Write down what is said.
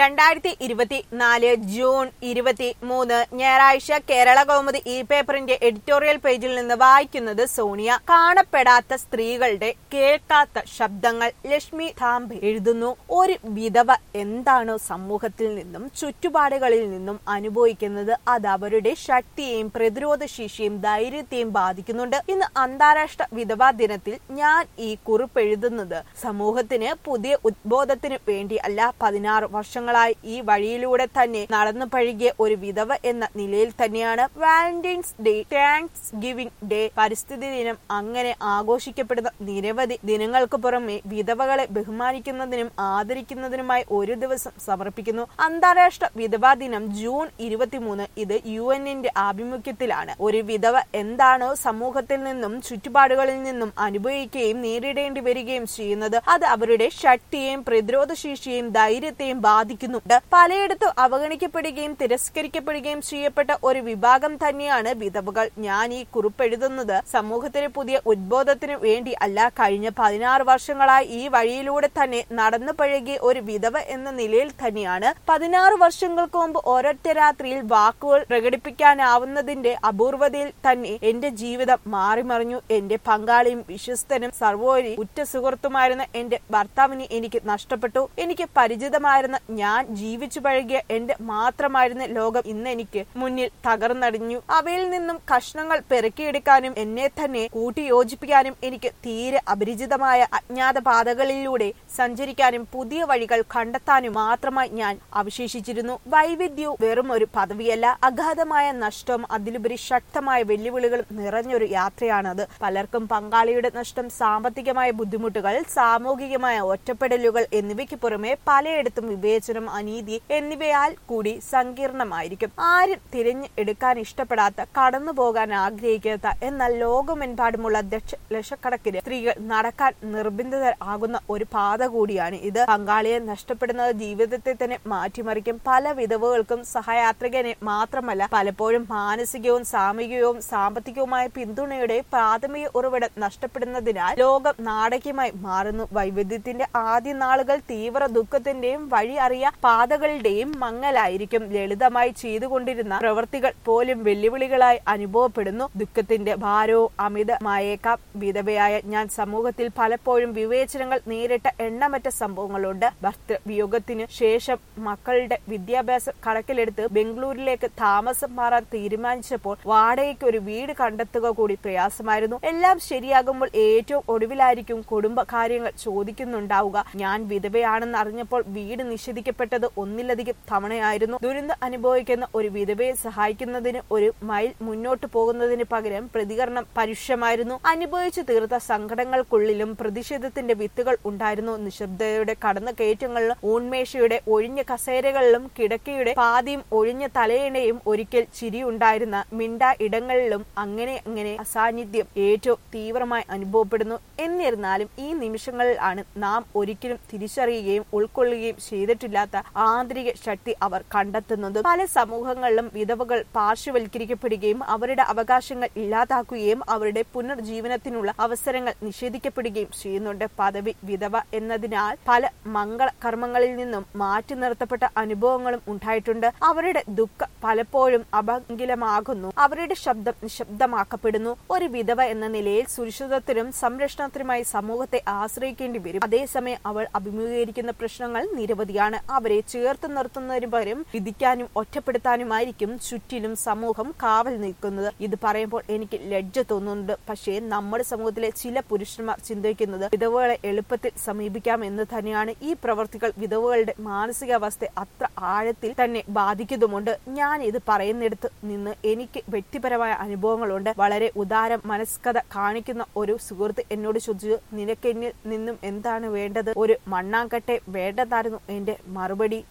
രണ്ടായിരത്തി ഇരുപത്തി നാല് ജൂൺ ഇരുപത്തി മൂന്ന് ഞായറാഴ്ച കേരള കൗമുദി ഈ പേപ്പറിന്റെ എഡിറ്റോറിയൽ പേജിൽ നിന്ന് വായിക്കുന്നത് സോണിയ കാണപ്പെടാത്ത സ്ത്രീകളുടെ കേൾക്കാത്ത ശബ്ദങ്ങൾ ലക്ഷ്മി താംബെ എഴുതുന്നു ഒരു വിധവ എന്താണോ സമൂഹത്തിൽ നിന്നും ചുറ്റുപാടുകളിൽ നിന്നും അനുഭവിക്കുന്നത് അത് അവരുടെ ശക്തിയെയും പ്രതിരോധ ശേഷിയും ധൈര്യത്തെയും ബാധിക്കുന്നുണ്ട് ഇന്ന് അന്താരാഷ്ട്ര വിധവാ ദിനത്തിൽ ഞാൻ ഈ കുറിപ്പ് എഴുതുന്നത് സമൂഹത്തിന് പുതിയ ഉദ്ബോധത്തിന് വേണ്ടി അല്ല പതിനാറ് വർഷങ്ങളായി ഈ വഴിയിലൂടെ തന്നെ നടന്നു പഴകിയ ഒരു വിധവ എന്ന നിലയിൽ തന്നെയാണ് Valentine's day thanksgiving day പരിസ്ഥിതി ദിനം അങ്ങനെ ആഘോഷിക്കപ്പെടുന്ന നിരവധി ദിനങ്ങൾക്ക് പുറമെ വിധവകളെ ബഹുമാനിക്കുന്നതിനും ആദരിക്കുന്നതിനുമായി ഒരു ദിവസം സമർപ്പിക്കുന്നു അന്താരാഷ്ട്ര വിധവാ ദിനം ജൂൺ ഇരുപത്തിമൂന്ന് ഇത് യു എന്നിന്റെ ആഭിമുഖ്യത്തിലാണ് ഒരു വിധവ എന്താണോ സമൂഹത്തിൽ നിന്നും ചുറ്റുപാടുകളിൽ നിന്നും അനുഭവിക്കുകയും നേരിടേണ്ടി വരികയും ചെയ്യുന്നത് അത് അവരുടെ ശക്തിയെയും പ്രതിരോധ ശേഷിയെയും ധൈര്യത്തെയും ബാധിക്കുന്നുണ്ട് പലയിടത്തും അവഗണിക്കപ്പെടുകയും തിരസ്കരിക്കപ്പെടുകയും ചെയ്യപ്പെട്ട ഒരു വിഭാഗം തന്നെയാണ് വിധവകൾ ഞാൻ ഈ കുറിപ്പ് എഴുതുന്നത് സമൂഹത്തിന് പുതിയ ഉദ്ബോധത്തിനു വേണ്ടി അല്ല കഴിഞ്ഞ പതിനാറ് വർഷങ്ങളായി ഈ വഴിയിലൂടെ തന്നെ നടന്നു പഴകിയ ഒരു വിധവ എന്ന നിലയിൽ തന്നെയാണ് പതിനാറ് വർഷങ്ങൾക്ക് മുമ്പ് ഒരൊറ്റ രാത്രിയിൽ വാക്കുകൾ പ്രകടിപ്പിക്കാനാവുന്നതിന്റെ അപൂർവതയിൽ തന്നെ എന്റെ ജീവിതം മാറിമറിഞ്ഞു എന്റെ പങ്കാളിയും വിശ്വസ്തനും സർവോരി ഉറ്റ സുഹൃത്തുമായിരുന്ന എന്റെ ഭർത്താവിനെ എനിക്ക് നഷ്ടപ്പെട്ടു എനിക്ക് പരിചിതമായിരുന്ന ഞാൻ ജീവിച്ചു പഴകിയ എന്റെ മാത്രമായിരുന്ന ലോകം ഇന്ന് എനിക്ക് മുന്നിൽ തകർന്നടിഞ്ഞു അവയിൽ നിന്നും കഷ്ണങ്ങൾ പെറുക്കിയെടുക്കാനും എന്നെ തന്നെ കൂട്ടിയോജിപ്പിക്കാനും എനിക്ക് തീരെ അപരിചിതമായ അജ്ഞാത പാതകളിലൂടെ സഞ്ചരിക്കാനും പുതിയ വഴികൾ കണ്ടെത്താനും മാത്രമായി ഞാൻ അവശേഷിച്ചിരുന്നു വൈവിധ്യവും വെറും ഒരു പദവിയല്ല അഗാധമായ നഷ്ടവും അതിലുപരി ശക്തമായ വെല്ലുവിളികളും നിറഞ്ഞൊരു യാത്രയാണത് പലർക്കും പങ്കാളിയുടെ നഷ്ടം സാമ്പത്തികമായ ബുദ്ധിമുട്ടുകൾ സാമൂഹികമായ ഒറ്റപ്പെടലുകൾ എന്നിവയ്ക്ക് പുറമെ പലയിടത്തും വിവേചനം അനീതി എന്നിവയാൽ കൂടി സങ്കീർണമായിരിക്കും ആരും തിരഞ്ഞു എടുക്കാൻ ഇഷ്ടപ്പെടാത്ത കടന്നു പോകാൻ ആഗ്രഹിക്കാത്ത എന്നാൽ ലോകമെമ്പാടുമുള്ള ദക്ഷ ലക്ഷക്കണക്കിന് സ്ത്രീകൾ നടക്കാൻ നിർബന്ധിതരാകുന്ന ഒരു പാത കൂടിയാണ് ഇത് പങ്കാളിയെ നഷ്ടപ്പെടുന്നത് ജീവിതത്തെ തന്നെ മാറ്റിമറിക്കും പല വിധവകൾക്കും സഹയാത്രികനെ മാത്രമല്ല പലപ്പോഴും മാനസികവും സാമൂഹികവും സാമ്പത്തികവുമായ പിന്തുണയുടെ പ്രാഥമിക ഉറവിടം നഷ്ടപ്പെടുന്നതിനാൽ ലോകം നാടകീയമായി മാറുന്നു വൈവിധ്യത്തിന്റെ ആദ്യ നാളുകൾ തീവ്ര ദുഃഖത്തിന്റെയും വഴി അറിയ പാതകളുടെയും മങ്ങലായിരിക്കും ലളിതമായി ചെയ്തുകൊണ്ടിരുന്ന പ്രവൃത്തികൾ പോലും വെല്ലുവിളികളായി അനുഭവപ്പെടുന്നു ദുഃഖത്തിന്റെ ഭാരവും അമിതമായേക്കാം വിധവയായ ഞാൻ സമൂഹത്തിൽ പലപ്പോഴും വിവേചനങ്ങൾ നേരിട്ട എണ്ണമറ്റ സംഭവങ്ങളുണ്ട് ഭർത്തൃവിയോഗത്തിന് ശേഷം മക്കളുടെ വിദ്യാഭ്യാസം കണക്കിലെടുത്ത് ബംഗളൂരിലേക്ക് താമസം മാറാൻ തീരുമാനിച്ചപ്പോൾ വാടകയ്ക്ക് ഒരു വീട് കണ്ടെത്തുക കൂടി പ്രയാസമായിരുന്നു എല്ലാം ശരിയാകുമ്പോൾ ഏറ്റവും ഒടുവിലായിരിക്കും കുടുംബ കാര്യങ്ങൾ ചോദിക്കുന്നുണ്ടാവുക ഞാൻ വിധവയാണെന്ന് അറിഞ്ഞപ്പോൾ വീട് നിഷേധിക്കപ്പെട്ടത് ഒന്നിലധികം തവണയായിരുന്നു ദുരന്തം അനുഭവിക്കുന്ന ഒരു വിധവയെ സഹായിക്കുന്നതിന് ഒരു മൈൽ മുന്നോട്ട് പോകുന്നതിന് പകരം പ്രതികരണം പരുഷമായിരുന്നു അനുഭവിച്ചു തീർത്ത സങ്കടങ്ങൾക്കുള്ളിലും പ്രതിഷേധത്തിന്റെ വിത്തുകൾ ഉണ്ടായിരുന്നു നിശബ്ദതയുടെ കടന്നു കയറ്റങ്ങളിലും ഊൺമേശയുടെ ഒഴിഞ്ഞ കസേരകളിലും കിടക്കയുടെ പാതിയും ഒഴിഞ്ഞ തലയിണയും ഒരിക്കൽ ചിരിയുണ്ടായിരുന്ന മിണ്ട ഇടങ്ങളിലും അങ്ങനെ അങ്ങനെ അസാന്നിധ്യം ഏറ്റവും തീവ്രമായി അനുഭവപ്പെടുന്നു എന്നിരുന്നാലും ഈ നിമിഷങ്ങളിൽ ആണ് നാം ഒരിക്കലും തിരിച്ചറിയുകയും ഉൾക്കൊള്ളുകയും ചെയ്തിട്ടില്ലാത്ത ആന്തരിക ശക്തി അവർ കണ്ടെത്തുന്നത് പല സമൂഹങ്ങളിലും വിധവകൾ പാർശ്വവൽക്കരിക്കപ്പെടുകയും അവരുടെ അവകാശങ്ങൾ ഇല്ലാതാക്കുകയും അവരുടെ പുനർജീവനത്തിനുള്ള അവസരങ്ങൾ നിഷേധിക്കപ്പെടുകയും ചെയ്യുന്നുണ്ട് പദവി വിധവ എന്നതിനാൽ പല മംഗള കർമ്മങ്ങളിൽ നിന്നും മാറ്റി നിർത്തപ്പെട്ട അനുഭവങ്ങളും ഉണ്ടായിട്ടുണ്ട് അവരുടെ ദുഃഖം പലപ്പോഴും അപങ്കിലമാകുന്നു അവരുടെ ശബ്ദം നിശബ്ദമാക്കപ്പെടുന്നു ഒരു വിധവ എന്ന നിലയിൽ സുരക്ഷിതത്തിനും സംരക്ഷണത്തിനുമായി സമൂഹത്തെ ആശ്രയിക്കേണ്ടി വരും അതേസമയം അവൾ അഭിമുഖീകരിക്കുന്ന പ്രശ്നങ്ങൾ നിരവധിയാണ് അവരെ ചേർത്ത് നിർത്തുന്നതിന് പകരം വിധിക്കാനും ഒറ്റപ്പെടുത്താനുമായിരിക്കും ചുറ്റിലും സമൂഹം കാവൽ നിൽക്കുന്നത് ഇത് പറയുമ്പോൾ എനിക്ക് ലജ്ജ തോന്നുന്നുണ്ട് പക്ഷേ നമ്മുടെ സമൂഹത്തിലെ ചില പുരുഷന്മാർ ചിന്തിക്കുന്നത് വിധവകളെ എളുപ്പത്തിൽ സമീപിക്കാം എന്ന് തന്നെയാണ് ഈ പ്രവർത്തികൾ വിധവകളുടെ മാനസികാവസ്ഥ അത്ര ആഴത്തിൽ തന്നെ ബാധിക്കുന്നുമുണ്ട് ഞാൻ ഇത് പറയുന്നിടത്ത് നിന്ന് എനിക്ക് വ്യക്തിപരമായ അനുഭവങ്ങളുണ്ട് വളരെ ഉദാരം മനസ്കത കാണിക്കുന്ന ഒരു സുഹൃത്ത് എന്നോട് ചോദിച്ചു നിനക്കെന്നിൽ നിന്നും എന്താണ് വേണ്ടത് ഒരു മണ്ണാങ്കട്ടെ വേണ്ടതായിരുന്നു എന്റെ മറുപടി